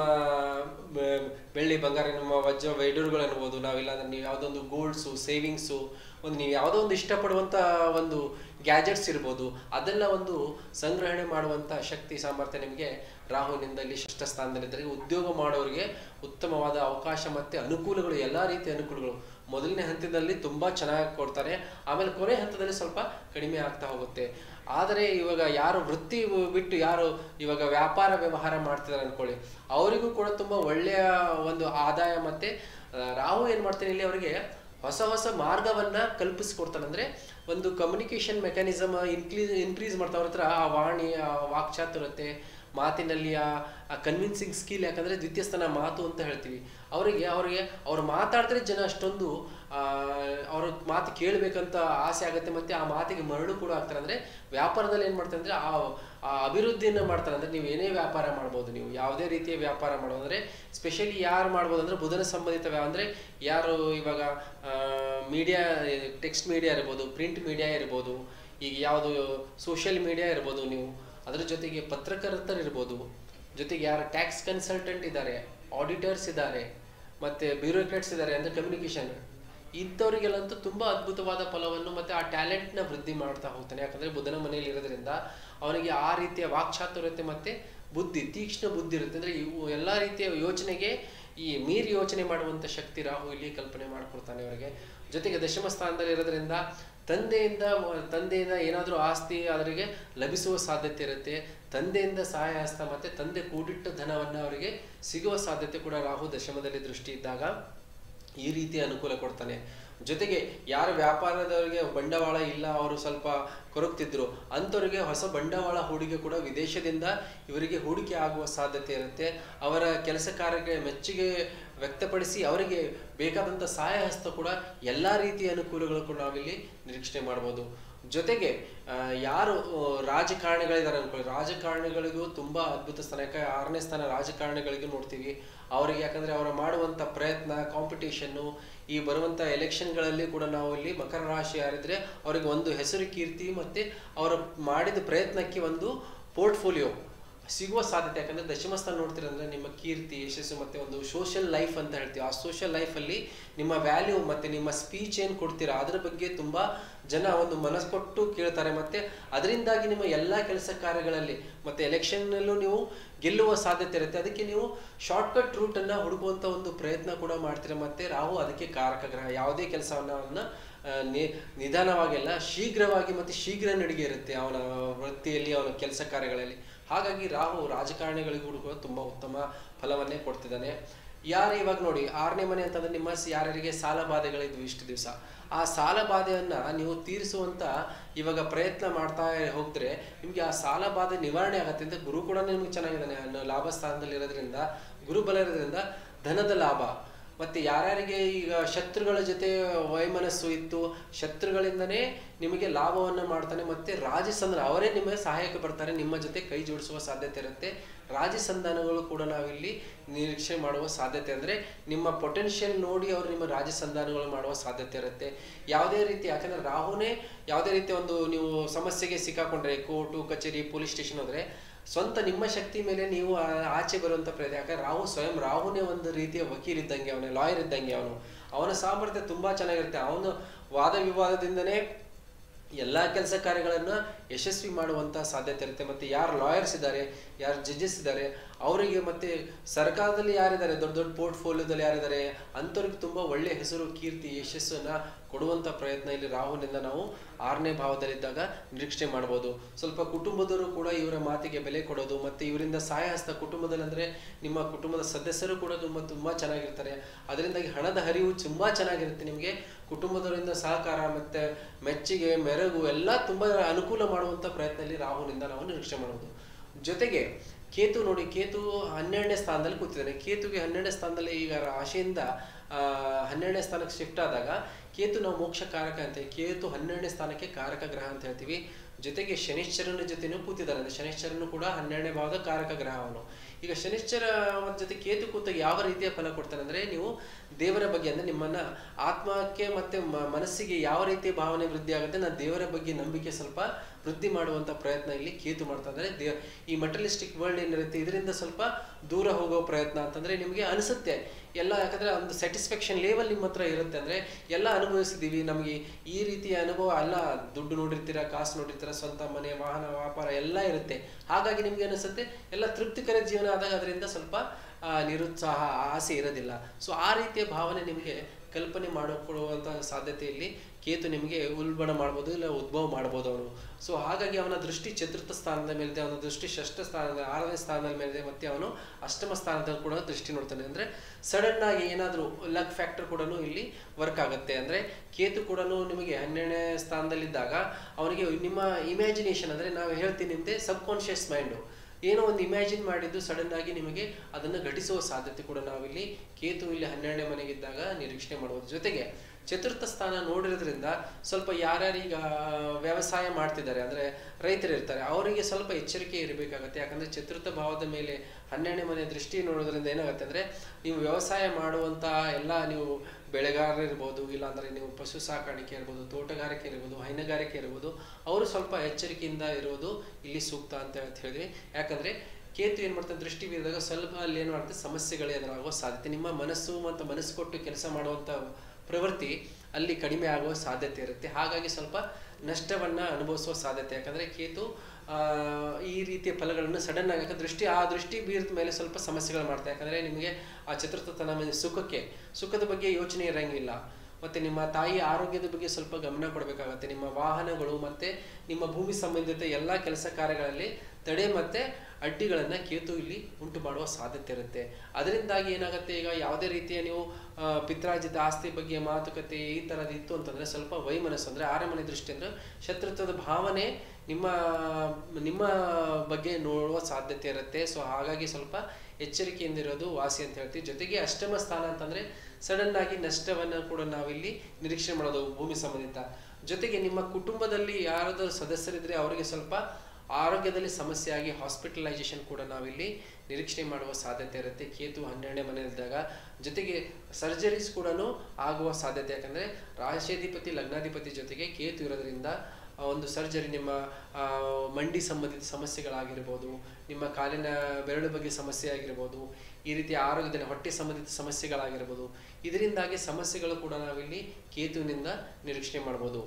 ಬೆ- ಬೆಳ್ಳಿ ಬಂಗಾರ ನಿಮ್ಮ ವಜ್ರ ವೈಡೂರುಗಳು ಅನ್ಬೋದು ನಾವಿಲ್ಲ ಅಂದ್ರೆ ನೀವು ಯಾವುದೊಂದು ಗೋಲ್ಡ್ಸು ಸೇವಿಂಗ್ಸು ಒಂದು ನೀವು ಯಾವುದೋ ಒಂದು ಇಷ್ಟಪಡುವಂತ ಒಂದು ಗ್ಯಾಜೆಟ್ಸ್ ಇರ್ಬೋದು ಅದೆಲ್ಲ ಒಂದು ಸಂಗ್ರಹಣೆ ಮಾಡುವಂತ ಶಕ್ತಿ ಸಾಮರ್ಥ್ಯ ನಿಮಗೆ ರಾಹುವಿನಿಂದ ಇಲ್ಲಿ ಷಷ್ಠ ಸ್ಥಾನದಲ್ಲಿದ್ದರೆ ಉದ್ಯೋಗ ಮಾಡೋರಿಗೆ ಉತ್ತಮವಾದ ಅವಕಾಶ ಮತ್ತೆ ಅನುಕೂಲಗಳು ಎಲ್ಲಾ ರೀತಿಯ ಅನುಕೂಲಗಳು ಮೊದಲನೇ ಹಂತದಲ್ಲಿ ತುಂಬಾ ಚೆನ್ನಾಗಿ ಕೊಡ್ತಾರೆ ಆಮೇಲೆ ಕೊನೆ ಹಂತದಲ್ಲಿ ಸ್ವಲ್ಪ ಕಡಿಮೆ ಆಗ್ತಾ ಹೋಗುತ್ತೆ ಆದರೆ ಇವಾಗ ಯಾರು ವೃತ್ತಿ ಬಿಟ್ಟು ಯಾರು ಇವಾಗ ವ್ಯಾಪಾರ ವ್ಯವಹಾರ ಮಾಡ್ತಿದ್ದಾರೆ ಅನ್ಕೊಳ್ಳಿ ಅವರಿಗೂ ಕೂಡ ತುಂಬಾ ಒಳ್ಳೆಯ ಒಂದು ಆದಾಯ ಮತ್ತೆ ಆ, ರಾಹು ಏನ್ ಮಾಡ್ತಾನೆ ಇಲ್ಲಿ ಅವರಿಗೆ ಹೊಸ ಹೊಸ ಮಾರ್ಗವನ್ನ ಕಲ್ಪಿಸ್ಕೊಡ್ತಾನೆ ಅಂದ್ರೆ ಒಂದು ಕಮ್ಯುನಿಕೇಶನ್ ಮೆಕ್ಯಾನಿಸಮ್ ಇನ್ಕ್ರೀಸ್ ಇನ್ಕ್ರೀಸ್ ಮಾಡ್ತಾ ಅವ್ರ ಹತ್ರ ಆ ವಾಣಿ ಆ ವಾಕ್ಚಾತುರತೆ ಮಾತಿನಲ್ಲಿ ಆ ಕನ್ವಿನ್ಸಿಂಗ್ ಸ್ಕಿಲ್ ಯಾಕಂದ್ರೆ ದ್ವಿತೀಯ ಸ್ಥಾನ ಮಾತು ಅಂತ ಹೇಳ್ತೀವಿ ಅವರಿಗೆ ಅವರಿಗೆ ಅವ್ರು ಮಾತಾಡಿದ್ರೆ ಜನ ಅಷ್ಟೊಂದು ಆ, ಅವ್ರ ಮಾತು ಕೇಳಬೇಕಂತ ಆಸೆ ಆಗುತ್ತೆ ಮತ್ತೆ ಆ ಮಾತಿಗೆ ಮರಳು ಕೂಡ ಆಗ್ತಾರೆ ಅಂದ್ರೆ ವ್ಯಾಪಾರದಲ್ಲಿ ಏನ್ ಮಾಡ್ತಾರೆ ಅಂದ್ರೆ ಆ ಆ ಅಭಿವೃದ್ಧಿಯನ್ನ ಮಾಡ್ತಾರೆ ಅಂದ್ರೆ ನೀವು ಏನೇ ವ್ಯಾಪಾರ ಮಾಡ್ಬೋದು ನೀವು ಯಾವುದೇ ರೀತಿಯ ವ್ಯಾಪಾರ ಮಾಡ್ಬೋದು ಅಂದ್ರೆ ಸ್ಪೆಷಲಿ ಯಾರು ಮಾಡ್ಬೋದು ಅಂದ್ರೆ ಬುಧನ ಸಂಬಂಧಿತ ವ್ಯಾ- ಅಂದ್ರೆ ಯಾರು ಇವಾಗ ಮೀಡಿಯಾ ಟೆಕ್ಸ್ಟ್ ಮೀಡಿಯಾ ಇರ್ಬೋದು ಪ್ರಿಂಟ್ ಮೀಡಿಯಾ ಇರ್ಬೋದು ಈಗ ಯಾವುದು ಸೋಷಿಯಲ್ ಮೀಡಿಯಾ ಇರ್ಬೋದು ನೀವು ಅದ್ರ ಜೊತೆಗೆ ಪತ್ರಕರ್ತರು ಇರ್ಬೋದು ಜೊತೆಗೆ ಯಾರು ಟ್ಯಾಕ್ಸ್ ಕನ್ಸಲ್ಟೆಂಟ್ ಇದ್ದಾರೆ ಆಡಿಟರ್ಸ್ ಇದ್ದಾರೆ ಮತ್ತೆ ಬ್ಯೂರೋಕ್ರಾಟ್ಸ್ ಇದ್ದಾರೆ ಅಂದ್ರೆ ಕಮ್ಯುನಿಕೇಶನ್ ಇಂಥವ್ರಿಗೆಲ್ಲಂತೂ ತುಂಬಾ ಅದ್ಭುತವಾದ ಫಲವನ್ನು ಮತ್ತೆ ಆ ಟ್ಯಾಲೆಂಟ್ ನ ವೃದ್ಧಿ ಮಾಡ್ತಾ ಹೋಗ್ತಾನೆ ಯಾಕಂದ್ರೆ ಬುಧನ ಮನೆಯಲ್ಲಿ ಇರೋದ್ರಿಂದ ಅವನಿಗೆ ಆ ರೀತಿಯ ವಾಕ್ಚಾತುರ್ಯತೆ ಮತ್ತೆ ಬುದ್ಧಿ ತೀಕ್ಷ್ಣ ಬುದ್ಧಿ ಇರುತ್ತೆ ಅಂದ್ರೆ ಇವು ಎಲ್ಲಾ ರೀತಿಯ ಯೋಚನೆಗೆ ಈ ಮೀರಿ ಯೋಚನೆ ಮಾಡುವಂತ ಶಕ್ತಿ ರಾಹು ಇಲ್ಲಿ ಕಲ್ಪನೆ ಮಾಡ್ಕೊಡ್ತಾನೆ ಅವರಿಗೆ ಜೊತೆಗೆ ದಶಮ ಸ್ಥಾನದಲ್ಲಿ ಇರೋದ್ರಿಂದ ತಂದೆಯಿಂದ ತಂದೆಯಿಂದ ಏನಾದರೂ ಆಸ್ತಿ ಅವರಿಗೆ ಲಭಿಸುವ ಸಾಧ್ಯತೆ ಇರುತ್ತೆ ತಂದೆಯಿಂದ ಸಹಾಯ ಹಸ್ತ ಮತ್ತೆ ತಂದೆ ಕೂಡಿಟ್ಟ ಧನವನ್ನ ಅವರಿಗೆ ಸಿಗುವ ಸಾಧ್ಯತೆ ಕೂಡ ರಾಹು ದಶಮದಲ್ಲಿ ದೃಷ್ಟಿ ಇದ್ದಾಗ ಈ ರೀತಿ ಅನುಕೂಲ ಕೊಡ್ತಾನೆ ಜೊತೆಗೆ ಯಾರು ವ್ಯಾಪಾರದವರಿಗೆ ಬಂಡವಾಳ ಇಲ್ಲ ಅವರು ಸ್ವಲ್ಪ ಕೊರಗ್ತಿದ್ರು ಅಂಥವ್ರಿಗೆ ಹೊಸ ಬಂಡವಾಳ ಹೂಡಿಕೆ ಕೂಡ ವಿದೇಶದಿಂದ ಇವರಿಗೆ ಹೂಡಿಕೆ ಆಗುವ ಸಾಧ್ಯತೆ ಇರುತ್ತೆ ಅವರ ಕೆಲಸ ಕಾರ್ಯಕ್ಕೆ ಮೆಚ್ಚುಗೆ ವ್ಯಕ್ತಪಡಿಸಿ ಅವರಿಗೆ ಬೇಕಾದಂಥ ಸಹಾಯ ಹಸ್ತ ಕೂಡ ಎಲ್ಲಾ ರೀತಿಯ ಅನುಕೂಲಗಳು ಕೂಡ ನಾವಿಲ್ಲಿ ನಿರೀಕ್ಷಣೆ ಮಾಡ್ಬೋದು ಜೊತೆಗೆ ಆ, ಯಾರು ಆ, ರಾಜಕಾರಣಿಗಳಿದ್ದಾರೆ ಅನ್ಕೊಳ್ಳಿ ರಾಜಕಾರಣಿಗಳಿಗೂ ತುಂಬಾ ಅದ್ಭುತ ಸ್ಥಾನ ಯಾಕೆ ಆರನೇ ಸ್ಥಾನ ರಾಜಕಾರಣಿಗಳಿಗೂ ನೋಡ್ತೀವಿ ಅವರಿಗೆ ಯಾಕಂದ್ರೆ ಅವರ ಮಾಡುವಂತ ಪ್ರಯತ್ನ ಕಾಂಪಿಟೇಷನ್ನು ಈ ಬರುವಂತ ಎಲೆಕ್ಷನ್ಗಳಲ್ಲಿ ಕೂಡ ನಾವು ಇಲ್ಲಿ ಮಕರ ರಾಶಿ ಯಾರಿದ್ರೆ ಅವರಿಗೆ ಒಂದು ಹೆಸರು ಕೀರ್ತಿ ಮತ್ತೆ ಅವರ ಮಾಡಿದ ಪ್ರಯತ್ನಕ್ಕೆ ಒಂದು ಪೋರ್ಟ್ಫೋಲಿಯೋ ಸಿಗುವ ಸಾಧ್ಯತೆ ಯಾಕಂದ್ರೆ ದಶಮ ಸ್ಥಾನ ನೋಡ್ತೀರಂದ್ರೆ ನಿಮ್ಮ ಕೀರ್ತಿ ಯಶಸ್ಸು ಮತ್ತೆ ಒಂದು ಸೋಷಿಯಲ್ ಲೈಫ್ ಅಂತ ಹೇಳ್ತೀವಿ ಆ ಸೋಷಿಯಲ್ ಲೈಫಲ್ಲಿ ನಿಮ್ಮ ವ್ಯಾಲ್ಯೂ ಮತ್ತೆ ನಿಮ್ಮ ಸ್ಪೀಚ್ ಏನ್ ಕೊಡ್ತೀರಾ ಅದ್ರ ಬಗ್ಗೆ ತುಂಬಾ ಜನ ಒಂದು ಮನಸ್ಸು ಕೊಟ್ಟು ಕೇಳ್ತಾರೆ ಮತ್ತೆ ಅದರಿಂದಾಗಿ ನಿಮ್ಮ ಎಲ್ಲಾ ಕೆಲಸ ಕಾರ್ಯಗಳಲ್ಲಿ ಮತ್ತೆ ಎಲೆಕ್ಷನ್ ನಲ್ಲೂ ನೀವು ಗೆಲ್ಲುವ ಸಾಧ್ಯತೆ ಇರುತ್ತೆ ಅದಕ್ಕೆ ನೀವು ಶಾರ್ಟ್ಕಟ್ ರೂಟ್ ಅನ್ನ ಹುಡುಕುವಂತ ಒಂದು ಪ್ರಯತ್ನ ಕೂಡ ಮಾಡ್ತೀರಾ ಮತ್ತೆ ರಾಹು ಅದಕ್ಕೆ ಕಾರಕ ಗ್ರಹ ಯಾವುದೇ ಕೆಲಸವನ್ನ ಆ, ನಿ- ನಿಧಾನವಾಗಿಲ್ಲ ಶೀಘ್ರವಾಗಿ ಮತ್ತೆ ಶೀಘ್ರ ನಡಿಗೆ ಇರುತ್ತೆ ಅವನ ವೃತ್ತಿಯಲ್ಲಿ ಅವನ ಕೆಲಸ ಕಾರ್ಯಗಳಲ್ಲಿ ಹಾಗಾಗಿ ರಾಹು ರಾಜಕಾರಣಿಗಳಿಗೂ ಕೂಡ ತುಂಬಾ ಉತ್ತಮ ಫಲವನ್ನೇ ಕೊಡ್ತಿದ್ದಾನೆ ಯಾರು ಇವಾಗ ನೋಡಿ ಆರನೇ ಮನೆ ಅಂತಂದ್ರೆ ನಿಮ್ಮ ಸ- ಯಾರ್ಯಾರಿಗೆ ಸಾಲ ಬಾಧೆಗಳಿದ್ವು ಇಷ್ಟು ದಿವಸ ಆ ಸಾಲ ಬಾಧೆಯನ್ನ ನೀವು ತೀರಿಸುವಂತ ಇವಾಗ ಪ್ರಯತ್ನ ಮಾಡ್ತಾ ಹೋದ್ರೆ ನಿಮ್ಗೆ ಆ ಸಾಲ ಬಾಧೆ ನಿವಾರಣೆ ಆಗತ್ತೆ ಅಂತ ಗುರು ಕೂಡ ನಿಮ್ಗೆ ಚೆನ್ನಾಗಿದ್ದಾನೆ ಅನ್ನೋ ಲಾಭ ಸ್ಥಾನದಲ್ಲಿ ಇರೋದ್ರಿಂದ ಗುರು ಬಲ ಇರೋದ್ರಿಂದ ಧನದ ಲಾಭ ಮತ್ತೆ ಯಾರ್ಯಾರಿಗೆ ಈಗ ಶತ್ರುಗಳ ಜೊತೆ ವೈಮನಸ್ಸು ಇತ್ತು ಶತ್ರುಗಳಿಂದನೇ ನಿಮಗೆ ಲಾಭವನ್ನ ಮಾಡ್ತಾನೆ ಮತ್ತೆ ರಾಜಸಂಧಾನ ಅವರೇ ನಿಮಗೆ ಸಹಾಯಕ್ಕೆ ಬರ್ತಾರೆ ನಿಮ್ಮ ಜೊತೆ ಕೈ ಜೋಡಿಸುವ ಸಾಧ್ಯತೆ ಇರುತ್ತೆ ರಾಜಸಂಧಾನಗಳು ಕೂಡ ನಾವಿಲ್ಲಿ ನಿರೀಕ್ಷೆ ಮಾಡುವ ಸಾಧ್ಯತೆ ಅಂದ್ರೆ ನಿಮ್ಮ ಪೊಟೆನ್ಷಿಯಲ್ ನೋಡಿ ಅವರು ನಿಮ್ಮ ರಾಜಸಂಧಾನಗಳು ಮಾಡುವ ಸಾಧ್ಯತೆ ಇರುತ್ತೆ ಯಾವುದೇ ರೀತಿ ಯಾಕಂದ್ರೆ ರಾಹುನೇ ಯಾವುದೇ ರೀತಿಯ ಒಂದು ನೀವು ಸಮಸ್ಯೆಗೆ ಸಿಕ್ಕಾಕೊಂಡ್ರೆ ಕೋರ್ಟು ಕಚೇರಿ ಪೊಲೀಸ್ ಸ್ಟೇಷನ್ ಹೋದ್ರೆ ಸ್ವಂತ ನಿಮ್ಮ ಶಕ್ತಿ ಮೇಲೆ ನೀವು ಆ- ಆಚೆ ಬರುವಂತ ಪ್ರಯತ್ನ ಯಾಕಂದ್ರೆ ರಾಹು ಸ್ವಯಂ ರಾಹುನೇ ಒಂದು ರೀತಿಯ ವಕೀಲ್ ಇದ್ದಂಗೆ ಅವನೇ ಲಾಯರ್ ಇದ್ದಂಗೆ ಅವನು ಅವನ ಸಾಮರ್ಥ್ಯ ತುಂಬಾ ಚೆನ್ನಾಗಿರುತ್ತೆ ಅವನು ವಾದ ವಿವಾದದಿಂದನೇ ಎಲ್ಲಾ ಕೆಲಸ ಕಾರ್ಯಗಳನ್ನ ಯಶಸ್ವಿ ಮಾಡುವಂತ ಸಾಧ್ಯತೆ ಇರುತ್ತೆ ಮತ್ತೆ ಯಾರು ಲಾಯರ್ಸ್ ಇದ್ದಾರೆ ಯಾರು ಜಡ್ಜಸ್ ಇದ್ದಾರೆ ಅವರಿಗೆ ಮತ್ತೆ ಸರ್ಕಾರದಲ್ಲಿ ಯಾರಿದ್ದಾರೆ ದೊಡ್ಡ ದೊಡ್ಡ ಪೋರ್ಟ್ಫೋಲಿಯೋದಲ್ಲಿ ಯಾರಿದ್ದಾರೆ ಅಂಥವ್ರಿಗೆ ತುಂಬಾ ಒಳ್ಳೆ ಹೆಸರು ಕೀರ್ತಿ ಯಶಸ್ಸನ್ನ ಕೊಡುವಂತ ಪ್ರಯತ್ನ ಇಲ್ಲಿ ರಾಹುನಿಂದ ನಾವು ಆರನೇ ಭಾವದಲ್ಲಿದ್ದಾಗ ನಿರೀಕ್ಷೆ ಮಾಡ್ಬೋದು ಸ್ವಲ್ಪ ಕುಟುಂಬದವರು ಕೂಡ ಇವರ ಮಾತಿಗೆ ಬೆಲೆ ಕೊಡೋದು ಮತ್ತೆ ಇವರಿಂದ ಸಹಾಯ ಹಸ್ತ ಕುಟುಂಬದಲ್ಲಿ ಅಂದ್ರೆ ನಿಮ್ಮ ಕುಟುಂಬದ ಸದಸ್ಯರು ಕೂಡ ತುಂಬಾ ತುಂಬಾ ಚೆನ್ನಾಗಿರ್ತಾರೆ ಅದರಿಂದಾಗಿ ಹಣದ ಹರಿವು ತುಂಬಾ ಚೆನ್ನಾಗಿರುತ್ತೆ ನಿಮಗೆ ಕುಟುಂಬದವರಿಂದ ಸಹಕಾರ ಮತ್ತೆ ಮೆಚ್ಚುಗೆ ಮೆರಗು ಎಲ್ಲ ತುಂಬಾ ಅನುಕೂಲ ಮಾಡುವಂತ ಪ್ರಯತ್ನ ಇಲ್ಲಿ ರಾಹುನಿಂದ ನಾವು ನಿರೀಕ್ಷೆ ಮಾಡಬಹುದು ಜೊತೆಗೆ ಕೇತು ನೋಡಿ ಕೇತು ಹನ್ನೆರಡನೇ ಸ್ಥಾನದಲ್ಲಿ ಕೂತಿದ್ದಾನೆ ಕೇತುಗೆ ಹನ್ನೆರಡನೇ ಸ್ಥಾನದಲ್ಲಿ ಈಗ ರಾಶಿಯಿಂದ ಆ, ಹನ್ನೆರಡನೇ ಸ್ಥಾನಕ್ಕೆ ಶಿಫ್ಟ್ ಆದಾಗ ಕೇತು ನಾವು ಮೋಕ್ಷ ಕಾರಕ ಅಂತ ಕೇತು ಹನ್ನೆರಡನೇ ಸ್ಥಾನಕ್ಕೆ ಕಾರಕ ಗ್ರಹ ಅಂತ ಹೇಳ್ತೀವಿ ಜೊತೆಗೆ ಶನಿಶ್ಚರನ ಜೊತೆನೂ ಕೂತಿದ್ದಾರೆ ಅಂದ್ರೆ ಶನಿಶ್ಚರನು ಕೂಡ ಹನ್ನೆರಡನೇ ಭಾವದ ಕಾರಕ ಗ್ರಹ ಅವನು ಈಗ ಶನಿಶ್ಚರ ಜೊತೆ ಕೇತು ಕೂತಾಗ ಯಾವ ರೀತಿಯ ಫಲ ಕೊಡ್ತಾನೆ ಅಂದ್ರೆ ನೀವು ದೇವರ ಬಗ್ಗೆ ಅಂದ್ರೆ ನಿಮ್ಮನ್ನ ಆತ್ಮಕ್ಕೆ ಮತ್ತೆ ಮ- ಮನಸ್ಸಿಗೆ ಯಾವ ರೀತಿಯ ಭಾವನೆ ವೃದ್ಧಿ ಆಗುತ್ತೆ ನಾನು ದೇವರ ಬಗ್ಗೆ ನಂಬಿಕೆ ಸ್ವಲ್ಪ ವೃದ್ಧಿ ಮಾಡುವಂತ ಪ್ರಯತ್ನ ಇಲ್ಲಿ ಕೇತು ಮಾಡ್ತಾ ಅಂದ್ರೆ ದೇ ಈ ಮಟಲಿಸ್ಟಿಕ್ ವರ್ಲ್ಡ್ ಏನಿರುತ್ತೆ ಇದರಿಂದ ಸ್ವಲ್ಪ ದೂರ ಹೋಗೋ ಪ್ರಯತ್ನ ಅಂತಂದ್ರೆ ನಿಮಗೆ ಅನಿಸುತ್ತೆ ಎಲ್ಲ ಯಾಕಂದ್ರೆ ಒಂದು ಸ್ಯಾಟಿಸ್ಫ್ಯಾಕ್ಷನ್ ಲೆವೆಲ್ ನಿಮ್ಮ ಹತ್ರ ಇರುತ್ತೆ ಅಂದ್ರೆ ಎಲ್ಲ ಅನುಭವಿಸಿದೀವಿ ನಮಗೆ ಈ ರೀತಿಯ ಅನುಭವ ಎಲ್ಲ ದುಡ್ಡು ನೋಡಿರ್ತೀರಾ ಕಾಸು ನೋಡಿರ್ತೀರಾ ಸ್ವಂತ ಮನೆ ವಾಹನ ವ್ಯಾಪಾರ ಎಲ್ಲ ಇರುತ್ತೆ ಹಾಗಾಗಿ ನಿಮ್ಗೆ ಅನಿಸುತ್ತೆ ಎಲ್ಲ ತೃಪ್ತಿಕರ ಜೀವನ ಆದಾಗ ಅದರಿಂದ ಸ್ವಲ್ಪ ಆ, ನಿರುತ್ಸಾಹ ಆಸೆ ಇರೋದಿಲ್ಲ ಸೊ ಆ ರೀತಿಯ ಭಾವನೆ ನಿಮಗೆ ಕಲ್ಪನೆ ಮಾಡಿಕೊಡುವಂತ ಸಾಧ್ಯತೆಯಲ್ಲಿ ಕೇತು ನಿಮಗೆ ಉಲ್ಬಣ ಮಾಡ್ಬೋದು ಇಲ್ಲ ಉದ್ಭವ ಮಾಡ್ಬೋದು ಅವನು ಸೊ ಹಾಗಾಗಿ ಅವನ ದೃಷ್ಟಿ ಚತುರ್ಥ ಸ್ಥಾನದ ಮೇಲಿದೆ ಅವನ ದೃಷ್ಟಿ ಷಷ್ಠ ಸ್ಥಾನದ ಆರನೇ ಸ್ಥಾನದ ಮೇಲಿದೆ ಮತ್ತೆ ಅವನು ಅಷ್ಟಮ ಸ್ಥಾನದಲ್ಲಿ ಕೂಡ ದೃಷ್ಟಿ ನೋಡ್ತಾನೆ ಅಂದ್ರೆ ಸಡನ್ ಆಗಿ ಏನಾದರೂ ಲಕ್ ಫ್ಯಾಕ್ಟರ್ ಕೂಡ ಇಲ್ಲಿ ವರ್ಕ್ ಆಗುತ್ತೆ ಅಂದ್ರೆ ಕೇತು ಕೂಡ ನಿಮಗೆ ಹನ್ನೆರಡನೇ ಸ್ಥಾನದಲ್ಲಿದ್ದಾಗ ಅವನಿಗೆ ನಿಮ್ಮ ಇಮ್ಯಾಜಿನೇಷನ್ ಅಂದ್ರೆ ನಾವು ಹೇಳ್ತೀನಿ ಅಂತೆ ಸಬ್ ಕಾನ್ಶಿಯಸ್ ಮೈಂಡು ಏನೋ ಒಂದು ಇಮ್ಯಾಜಿನ್ ಮಾಡಿದ್ದು ಸಡನ್ ಆಗಿ ನಿಮಗೆ ಅದನ್ನು ಘಟಿಸುವ ಸಾಧ್ಯತೆ ಕೂಡ ನಾವಿಲ್ಲಿ ಕೇತು ಇಲ್ಲಿ ಹನ್ನೆರಡನೇ ಮನೆಗಿದ್ದಾಗ ನಿರೀಕ್ಷಣೆ ಮಾಡಬಹುದು ಜೊತೆಗೆ ಚತುರ್ಥ ಸ್ಥಾನ ನೋಡಿರೋದ್ರಿಂದ ಸ್ವಲ್ಪ ಯಾರ್ಯಾರೀಗ ವ್ಯವಸಾಯ ಮಾಡ್ತಿದ್ದಾರೆ ಅಂದ್ರೆ ರೈತರು ಇರ್ತಾರೆ ಅವರಿಗೆ ಸ್ವಲ್ಪ ಎಚ್ಚರಿಕೆ ಇರಬೇಕಾಗತ್ತೆ ಯಾಕಂದ್ರೆ ಚತುರ್ಥ ಭಾವದ ಮೇಲೆ ಹನ್ನೆರಡನೇ ಮನೆ ದೃಷ್ಟಿ ನೋಡೋದ್ರಿಂದ ಏನಾಗುತ್ತೆ ಅಂದ್ರೆ ನೀವು ವ್ಯವಸಾಯ ಮಾಡುವಂತ ಎಲ್ಲ ನೀವು ಬೆಳೆಗಾರರು ಇರ್ಬೋದು ಇಲ್ಲಾಂದ್ರೆ ನೀವು ಪಶು ಸಾಕಾಣಿಕೆ ಇರ್ಬೋದು ತೋಟಗಾರಿಕೆ ಇರ್ಬೋದು ಹೈನುಗಾರಿಕೆ ಇರ್ಬೋದು ಅವರು ಸ್ವಲ್ಪ ಎಚ್ಚರಿಕೆಯಿಂದ ಇರೋದು ಇಲ್ಲಿ ಸೂಕ್ತ ಅಂತ ಹೇಳ್ತ ಹೇಳಿದ್ವಿ ಯಾಕಂದ್ರೆ ಕೇತು ಏನ್ ಮಾಡ್ತಾರೆ ದೃಷ್ಟಿ ಬೀರಿದಾಗ ಸ್ವಲ್ಪ ಅಲ್ಲಿ ಏನ್ ಮಾಡ್ತಾರೆ ಸಮಸ್ಯೆಗಳು ಎದುರಾಗುವ ಸಾಧ್ಯತೆ ನಿಮ್ಮ ಮನಸ್ಸು ಮತ್ತು ಮನಸ್ಸು ಕೊಟ್ಟು ಕೆಲಸ ಮಾಡುವಂತ ಪ್ರವೃತ್ತಿ ಅಲ್ಲಿ ಕಡಿಮೆ ಆಗುವ ಸಾಧ್ಯತೆ ಇರುತ್ತೆ ಹಾಗಾಗಿ ಸ್ವಲ್ಪ ನಷ್ಟವನ್ನ ಅನುಭವಿಸುವ ಸಾಧ್ಯತೆ ಯಾಕಂದ್ರೆ ಕೇತು ಆ, ಈ ರೀತಿಯ ಫಲಗಳನ್ನು ಸಡನ್ ಆಗಿ ಯಾಕಂದ್ರೆ ದೃಷ್ಟಿ ಆ ದೃಷ್ಟಿ ಬೀರಿದ ಮೇಲೆ ಸ್ವಲ್ಪ ಸಮಸ್ಯೆಗಳು ಮಾಡ್ತಾರೆ ಯಾಕಂದ್ರೆ ನಿಮಗೆ ಆ ಚತುರ್ಥತನ ಮೇಲೆ ಸುಖಕ್ಕೆ ಸುಖದ ಬಗ್ಗೆ ಯೋಚನೆ ಇರಂಗಿಲ್ಲ ಮತ್ತೆ ನಿಮ್ಮ ತಾಯಿ ಆರೋಗ್ಯದ ಬಗ್ಗೆ ಸ್ವಲ್ಪ ಗಮನ ಕೊಡಬೇಕಾಗತ್ತೆ ನಿಮ್ಮ ವಾಹನಗಳು ಮತ್ತೆ ನಿಮ್ಮ ಭೂಮಿ ಸಂಬಂಧಿತ ಎಲ್ಲಾ ಕೆಲಸ ಕಾರ್ಯಗಳಲ್ಲಿ ತಡೆ ಮತ್ತೆ ಅಡ್ಡಿಗಳನ್ನ ಕೇತು ಇಲ್ಲಿ ಉಂಟು ಮಾಡುವ ಸಾಧ್ಯತೆ ಇರುತ್ತೆ ಅದರಿಂದಾಗಿ ಏನಾಗುತ್ತೆ ಈಗ ಯಾವುದೇ ರೀತಿಯ ನೀವು ಆ, ಪಿತ್ರಾರ್ಜಿತ ಆಸ್ತಿ ಬಗ್ಗೆ ಮಾತುಕತೆ ಈ ತರದ್ ಇತ್ತು ಅಂತಂದ್ರೆ ಸ್ವಲ್ಪ ವೈಮನಸ್ಸು ಅಂದ್ರೆ ಆರಮನೆ ದೃಷ್ಟಿ ಅಂದ್ರೆ ಶತ್ರುತ್ವದ ಭಾವನೆ ನಿಮ್ಮ ನಿಮ್ಮ ಬಗ್ಗೆ ನೋಡುವ ಸಾಧ್ಯತೆ ಇರುತ್ತೆ ಸೊ ಹಾಗಾಗಿ ಸ್ವಲ್ಪ ಎಚ್ಚರಿಕೆಯಿಂದ ಇರೋದು ವಾಸಿ ಅಂತ ಹೇಳ್ತೀವಿ ಜೊತೆಗೆ ಅಷ್ಟಮ ಸ್ಥಾನ ಅಂತಂದ್ರೆ ಸಡನ್ ಆಗಿ ನಷ್ಟವನ್ನ ಕೂಡ ನಾವಿಲ್ಲಿ ನಿರೀಕ್ಷೆ ಮಾಡೋದು ಭೂಮಿ ಸಂಬಂಧಿತ ಜೊತೆಗೆ ನಿಮ್ಮ ಕುಟುಂಬದಲ್ಲಿ ಯಾರಾದರೂ ಸದಸ್ಯರಿದ್ರೆ ಅವರಿಗೆ ಸ್ವಲ್ಪ ಆರೋಗ್ಯದಲ್ಲಿ ಸಮಸ್ಯೆ ಆಗಿ ಹಾಸ್ಪಿಟಲೈಸೇಷನ್ ಕೂಡ ನಾವಿಲ್ಲಿ ನಿರೀಕ್ಷಣೆ ಮಾಡುವ ಸಾಧ್ಯತೆ ಇರುತ್ತೆ ಕೇತು ಹನ್ನೆರಡನೇ ಮನೆಯಲ್ಲಿದ್ದಾಗ ಜೊತೆಗೆ ಸರ್ಜರೀಸ್ ಕೂಡ ಆಗುವ ಸಾಧ್ಯತೆ ಯಾಕಂದ್ರೆ ರಾಶಿಯಾಧಿಪತಿ ಲಗ್ನಾಧಿಪತಿ ಜೊತೆಗೆ ಕೇತು ಇರೋದ್ರಿಂದ ಆ ಒಂದು ಸರ್ಜರಿ ನಿಮ್ಮ ಆ, ಮಂಡಿ ಸಂಬಂಧಿತ ಸಮಸ್ಯೆಗಳಾಗಿರ್ಬೋದು ನಿಮ್ಮ ಕಾಲಿನ ಬೆರಳು ಬಗ್ಗೆ ಸಮಸ್ಯೆ ಆಗಿರ್ಬೋದು ಈ ರೀತಿಯ ಆರೋಗ್ಯದಲ್ಲಿ ಹೊಟ್ಟೆ ಸಂಬಂಧಿತ ಸಮಸ್ಯೆಗಳಾಗಿರ್ಬೋದು ಇದರಿಂದಾಗಿ ಸಮಸ್ಯೆಗಳು ಕೂಡ ನಾವಿಲ್ಲಿ ಕೇತುವಿನಿಂದ ನಿರೀಕ್ಷಣೆ ಮಾಡ್ಬೋದು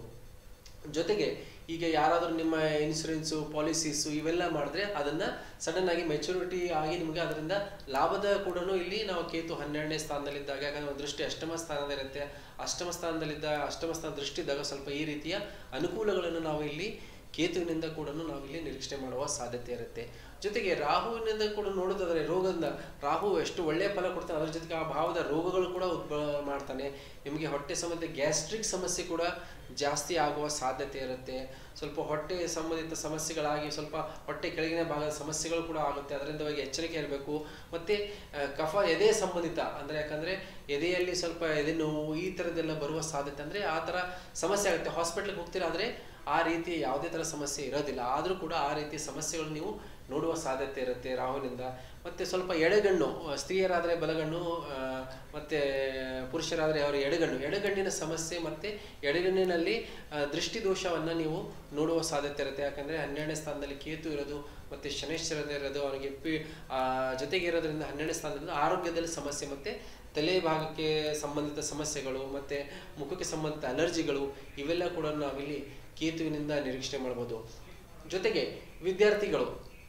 ಜೊತೆಗೆ ಈಗ ಯಾರಾದರೂ ನಿಮ್ಮ ಇನ್ಶೂರೆನ್ಸು ಪಾಲಿಸೀಸು ಇವೆಲ್ಲ ಮಾಡಿದ್ರೆ ಅದನ್ನ ಸಡನ್ ಆಗಿ ಮೆಚುರಿಟಿ ಆಗಿ ನಿಮಗೆ ಅದರಿಂದ ಲಾಭದ ಕೂಡ ಇಲ್ಲಿ ನಾವು ಕೇತು ಹನ್ನೆರಡನೇ ಸ್ಥಾನದಲ್ಲಿದ್ದಾಗ ಯಾಕಂದ್ರೆ ಒಂದು ದೃಷ್ಟಿ ಅಷ್ಟಮ ಸ್ಥಾನದಲ್ಲಿರುತ್ತೆ ಅಷ್ಟಮ ಸ್ಥಾನದಲ್ಲಿದ್ದ ಅಷ್ಟಮ ಸ್ಥಾನ ದೃಷ್ಟಿ ಇದ್ದಾಗ ಸ್ವಲ್ಪ ಈ ರೀತಿಯ ಅನುಕೂಲಗಳನ್ನು ನಾವು ಇಲ್ಲಿ ಕೇತುವಿನಿಂದ ಕೂಡ ನಾವು ಇಲ್ಲಿ ನಿರೀಕ್ಷಣೆ ಮಾಡುವ ಸಾಧ್ಯತೆ ಇರುತ್ತೆ ಜೊತೆಗೆ ರಾಹುವಿನಿಂದ ಕೂಡ ನೋಡೋದಾದ್ರೆ ರೋಗದಿಂದ ರಾಹು ಎಷ್ಟು ಒಳ್ಳೆಯ ಫಲ ಕೊಡ್ತಾನೆ ಅದ್ರ ಜೊತೆಗೆ ಆ ಭಾವದ ರೋಗಗಳು ಕೂಡ ಉದ್ಭವ ಮಾಡ್ತಾನೆ ನಿಮಗೆ ಹೊಟ್ಟೆ ಸಂಬಂಧಿತ ಗ್ಯಾಸ್ಟ್ರಿಕ್ ಸಮಸ್ಯೆ ಕೂಡ ಜಾಸ್ತಿ ಆಗುವ ಸಾಧ್ಯತೆ ಇರುತ್ತೆ ಸ್ವಲ್ಪ ಹೊಟ್ಟೆ ಸಂಬಂಧಿತ ಸಮಸ್ಯೆಗಳಾಗಿ ಸ್ವಲ್ಪ ಹೊಟ್ಟೆ ಕೆಳಗಿನ ಭಾಗದ ಸಮಸ್ಯೆಗಳು ಕೂಡ ಆಗುತ್ತೆ ಅದರಿಂದ ಬಗ್ಗೆ ಎಚ್ಚರಿಕೆ ಇರಬೇಕು ಮತ್ತೆ ಆ, ಕಫ ಎದೆ ಸಂಬಂಧಿತ ಅಂದ್ರೆ ಯಾಕಂದ್ರೆ ಎದೆಯಲ್ಲಿ ಸ್ವಲ್ಪ ಎದೆ ನೋವು ಈ ಥರದ್ದೆಲ್ಲ ಬರುವ ಸಾಧ್ಯತೆ ಅಂದ್ರೆ ಆ ಥರ ಸಮಸ್ಯೆ ಆಗುತ್ತೆ ಹಾಸ್ಪಿಟ್ಲಿಗೆ ಹೋಗ್ತೀರಾ ಆದ್ರೆ ಆ ರೀತಿ ಯಾವುದೇ ಥರ ಸಮಸ್ಯೆ ಇರೋದಿಲ್ಲ ಆದರೂ ಕೂಡ ಆ ರೀತಿಯ ಸಮಸ್ಯೆಗಳು ನೀವು ನೋಡುವ ಸಾಧ್ಯತೆ ಇರುತ್ತೆ ರಾಹುನಿಂದ ಮತ್ತೆ ಸ್ವಲ್ಪ ಎಡಗಣ್ಣು ಆ, ಸ್ತ್ರೀಯರಾದರೆ ಬಲಗಣ್ಣು ಆ, ಮತ್ತೆ ಪುರುಷರಾದರೆ ಅವರ ಎಡಗಣ್ಣು ಎಡಗಣ್ಣಿನ ಸಮಸ್ಯೆ ಮತ್ತೆ ಎಡಗಣ್ಣಿನಲ್ಲಿ ಆ, ದೃಷ್ಟಿ ದೋಷವನ್ನ ನೀವು ನೋಡುವ ಸಾಧ್ಯತೆ ಇರುತ್ತೆ ಯಾಕಂದ್ರೆ ಹನ್ನೆರಡನೇ ಸ್ಥಾನದಲ್ಲಿ ಕೇತು ಇರೋದು ಮತ್ತೆ ಶನೇಶ್ವರ ಇರೋದು ಅವನಿಗೆ ಪಿ ಆ, ಜೊತೆಗೆ ಇರೋದ್ರಿಂದ ಹನ್ನೆರಡನೇ ಸ್ಥಾನದಿಂದ ಆರೋಗ್ಯದಲ್ಲಿ ಸಮಸ್ಯೆ ಮತ್ತೆ ತಲೆ ಭಾಗಕ್ಕೆ ಸಂಬಂಧಿತ ಸಮಸ್ಯೆಗಳು ಮತ್ತೆ ಮುಖಕ್ಕೆ ಸಂಬಂಧಿತ ಅಲರ್ಜಿಗಳು ಇವೆಲ್ಲ ಕೂಡ ನಾವಿಲ್ಲಿ ಕೇತುವಿನಿಂದ ನಿರೀಕ್ಷಣೆ ಮಾಡ್ಬೋದು ಜೊತೆಗೆ ವಿದ್ಯಾರ್ಥಿಗಳು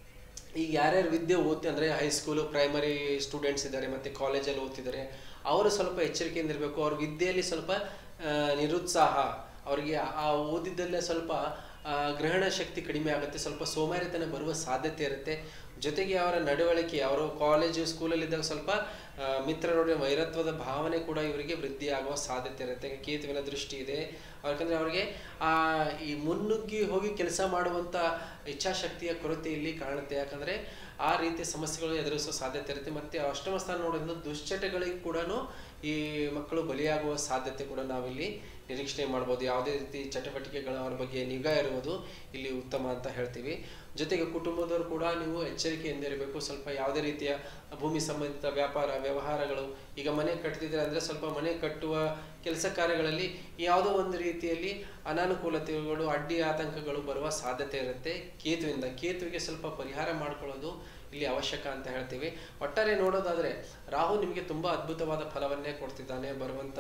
ಈಗ ಯಾರ್ಯಾರು ವಿದ್ಯೆ ಓದ್ತಿ ಅಂದರೆ ಹೈಸ್ಕೂಲು ಪ್ರೈಮರಿ ಸ್ಟೂಡೆಂಟ್ಸ್ ಇದ್ದಾರೆ ಮತ್ತು ಕಾಲೇಜಲ್ಲಿ ಓದ್ತಿದ್ದಾರೆ ಅವರು ಸ್ವಲ್ಪ ಎಚ್ಚರಿಕೆಯಿಂದ ಇರಬೇಕು ಅವ್ರ ವಿದ್ಯೆಯಲ್ಲಿ ಸ್ವಲ್ಪ ಆ, ನಿರುತ್ಸಾಹ ಅವರಿಗೆ ಆ ಓದಿದ್ದಲ್ಲೇ ಸ್ವಲ್ಪ ಆ, ಗ್ರಹಣ ಶಕ್ತಿ ಕಡಿಮೆ ಆಗುತ್ತೆ ಸ್ವಲ್ಪ ಸೋಮಾರಿತನ ಬರುವ ಸಾಧ್ಯತೆ ಇರುತ್ತೆ ಜೊತೆಗೆ ಅವರ ನಡವಳಿಕೆ ಅವರು ಕಾಲೇಜು ಸ್ಕೂಲಲ್ಲಿದ್ದಾಗ ಸ್ವಲ್ಪ ಆ, ಮಿತ್ರರೊಡನೆ ವೈರತ್ವದ ಭಾವನೆ ಕೂಡ ಇವರಿಗೆ ವೃದ್ಧಿ ಆಗುವ ಸಾಧ್ಯತೆ ಇರುತ್ತೆ ಕೇತುವಿನ ದೃಷ್ಟಿ ಇದೆ ಯಾಕಂದ್ರೆ ಅವರಿಗೆ ಆ ಈ ಮುನ್ನುಗ್ಗಿ ಹೋಗಿ ಕೆಲಸ ಮಾಡುವಂತ ಇಚ್ಛಾಶಕ್ತಿಯ ಕೊರತೆ ಇಲ್ಲಿ ಕಾಣುತ್ತೆ ಯಾಕಂದ್ರೆ ಆ ರೀತಿಯ ಸಮಸ್ಯೆಗಳು ಎದುರಿಸುವ ಸಾಧ್ಯತೆ ಇರುತ್ತೆ ಮತ್ತೆ ಅಷ್ಟಮ ಸ್ಥಾನ ನೋಡೋದ್ರಿಂದ ದುಶ್ಚಟಗಳಿಗೆ ಕೂಡ ಈ ಮಕ್ಕಳು ಬಲಿಯಾಗುವ ಸಾಧ್ಯತೆ ಕೂಡ ನಾವಿಲ್ಲಿ ನಿರೀಕ್ಷಣೆ ಮಾಡ್ಬೋದು ಯಾವುದೇ ರೀತಿ ಚಟುವಟಿಕೆಗಳ ಅವ್ರ ಬಗ್ಗೆ ನಿಗಾ ಇರುವುದು ಇಲ್ಲಿ ಉತ್ತಮ ಅಂತ ಹೇಳ್ತೀವಿ ಜೊತೆಗೆ ಕುಟುಂಬದವರು ಕೂಡ ನೀವು ಎಚ್ಚರಿಕೆಯಿಂದ ಇರಬೇಕು ಸ್ವಲ್ಪ ಯಾವುದೇ ರೀತಿಯ ಭೂಮಿ ಸಂಬಂಧಿತ ವ್ಯಾಪಾರ ವ್ಯವಹಾರಗಳು ಈಗ ಮನೆ ಕಟ್ತಿದ್ರೆ ಅಂದ್ರೆ ಸ್ವಲ್ಪ ಮನೆ ಕಟ್ಟುವ ಕೆಲಸ ಕಾರ್ಯಗಳಲ್ಲಿ ಯಾವುದೋ ಒಂದು ರೀತಿಯಲ್ಲಿ ಅನಾನುಕೂಲತೆಗಳು ಅಡ್ಡಿ ಆತಂಕಗಳು ಬರುವ ಸಾಧ್ಯತೆ ಇರುತ್ತೆ ಕೇತುವಿಂದ ಕೇತುವಿಗೆ ಸ್ವಲ್ಪ ಪರಿಹಾರ ಮಾಡ್ಕೊಳ್ಳೋದು ಇಲ್ಲಿ ಅವಶ್ಯಕ ಅಂತ ಹೇಳ್ತೀವಿ ಒಟ್ಟಾರೆ ನೋಡೋದಾದ್ರೆ ರಾಹು ನಿಮಗೆ ತುಂಬಾ ಅದ್ಭುತವಾದ ಫಲವನ್ನೇ ಕೊಡ್ತಿದ್ದಾನೆ ಬರುವಂತ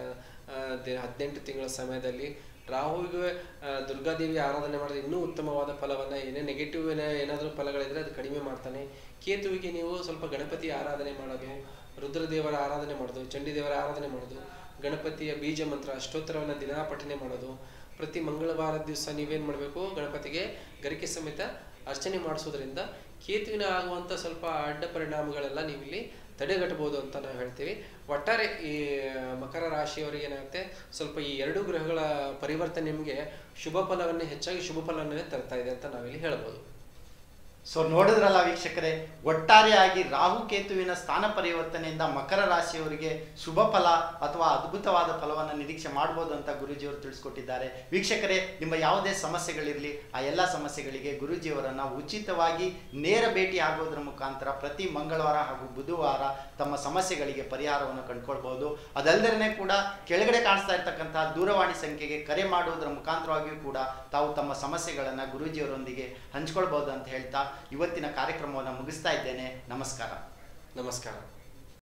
ಆ, ದಿ- ಹದಿನೆಂಟು ತಿಂಗಳ ಸಮಯದಲ್ಲಿ ರಾಹುವಿಗೆ ಆ, ದುರ್ಗಾದೇವಿ ಆರಾಧನೆ ಮಾಡಿದ್ರೆ ಇನ್ನೂ ಉತ್ತಮವಾದ ಫಲವನ್ನ ಏನೇ ನೆಗೆಟಿವ್ ಏನಾದರೂ ಫಲಗಳಿದ್ರೆ ಅದು ಕಡಿಮೆ ಮಾಡ್ತಾನೆ ಕೇತುವಿಗೆ ನೀವು ಸ್ವಲ್ಪ ಗಣಪತಿ ಆರಾಧನೆ ಮಾಡೋದು ರುದ್ರದೇವರ ಆರಾಧನೆ ಮಾಡೋದು ಚಂಡಿದೇವರ ಆರಾಧನೆ ಮಾಡೋದು ಗಣಪತಿಯ ಬೀಜ ಮಂತ್ರ ಅಷ್ಟೋತ್ತರವನ್ನ ದಿನಾ ಪಠನೆ ಮಾಡೋದು ಪ್ರತಿ ಮಂಗಳವಾರ ದಿವಸ ನೀವೇನ್ ಮಾಡಬೇಕು ಗಣಪತಿಗೆ ಗರಿಕೆ ಸಮೇತ ಅರ್ಚನೆ ಮಾಡಿಸೋದ್ರಿಂದ ಕೇತುವಿನ ಆಗುವಂತ ಸ್ವಲ್ಪ ಅಡ್ಡ ಪರಿಣಾಮಗಳೆಲ್ಲ ನೀವಿಲ್ಲಿ ತಡೆಗಟ್ಟಬಹುದು ಅಂತ ನಾವು ಹೇಳ್ತೀವಿ ಒಟ್ಟಾರೆ ಈ ಮಕರ ರಾಶಿಯವರಿಗೆ ಏನಾಗುತ್ತೆ ಸ್ವಲ್ಪ ಈ ಎರಡು ಗ್ರಹಗಳ ಪರಿವರ್ತನೆ ನಿಮಗೆ ಶುಭ ಫಲವನ್ನೇ ಹೆಚ್ಚಾಗಿ ಶುಭ ಫಲವನ್ನೇ ತರ್ತಾ ಇದೆ ಅಂತ ನಾವಿಲ್ಲಿ ಹೇಳ್ಬೋದು ಸೊ ನೋಡಿದ್ರಲ್ಲ ವೀಕ್ಷಕರೇ ಒಟ್ಟಾರೆಯಾಗಿ ರಾಹು ಕೇತುವಿನ ಸ್ಥಾನ ಪರಿವರ್ತನೆಯಿಂದ ಮಕರ ರಾಶಿಯವರಿಗೆ ಶುಭ ಫಲ ಅಥವಾ ಅದ್ಭುತವಾದ ಫಲವನ್ನು ನಿರೀಕ್ಷೆ ಮಾಡ್ಬೋದು ಅಂತ ಗುರೂಜಿಯವರು ತಿಳಿಸ್ಕೊಟ್ಟಿದ್ದಾರೆ ವೀಕ್ಷಕರೇ ನಿಮ್ಮ ಯಾವುದೇ ಸಮಸ್ಯೆಗಳಿರಲಿ ಆ ಎಲ್ಲ ಸಮಸ್ಯೆಗಳಿಗೆ ಗುರೂಜಿಯವರನ್ನ ಉಚಿತವಾಗಿ ನೇರ ಭೇಟಿ ಆಗೋದ್ರ ಮುಖಾಂತರ ಪ್ರತಿ ಮಂಗಳವಾರ ಹಾಗೂ ಬುಧವಾರ ತಮ್ಮ ಸಮಸ್ಯೆಗಳಿಗೆ ಪರಿಹಾರವನ್ನು ಕಂಡುಕೊಳ್ಬಹುದು ಅದಲ್ಲದೇ ಕೂಡ ಕೆಳಗಡೆ ಕಾಣಿಸ್ತಾ ಇರ್ತಕ್ಕಂತಹ ದೂರವಾಣಿ ಸಂಖ್ಯೆಗೆ ಕರೆ ಮಾಡುವುದರ ಮುಖಾಂತರವಾಗಿಯೂ ಕೂಡ ತಾವು ತಮ್ಮ ಸಮಸ್ಯೆಗಳನ್ನ ಗುರೂಜಿಯವರೊಂದಿಗೆ ಹಂಚ್ಕೊಳ್ಬಹುದು ಅಂತ ಹೇಳ್ತಾ ಇವತ್ತಿನ ಕಾರ್ಯಕ್ರಮವನ್ನು ಮುಗಿಸ್ತಾ ಇದ್ದೇನೆ ನಮಸ್ಕಾರ ನಮಸ್ಕಾರ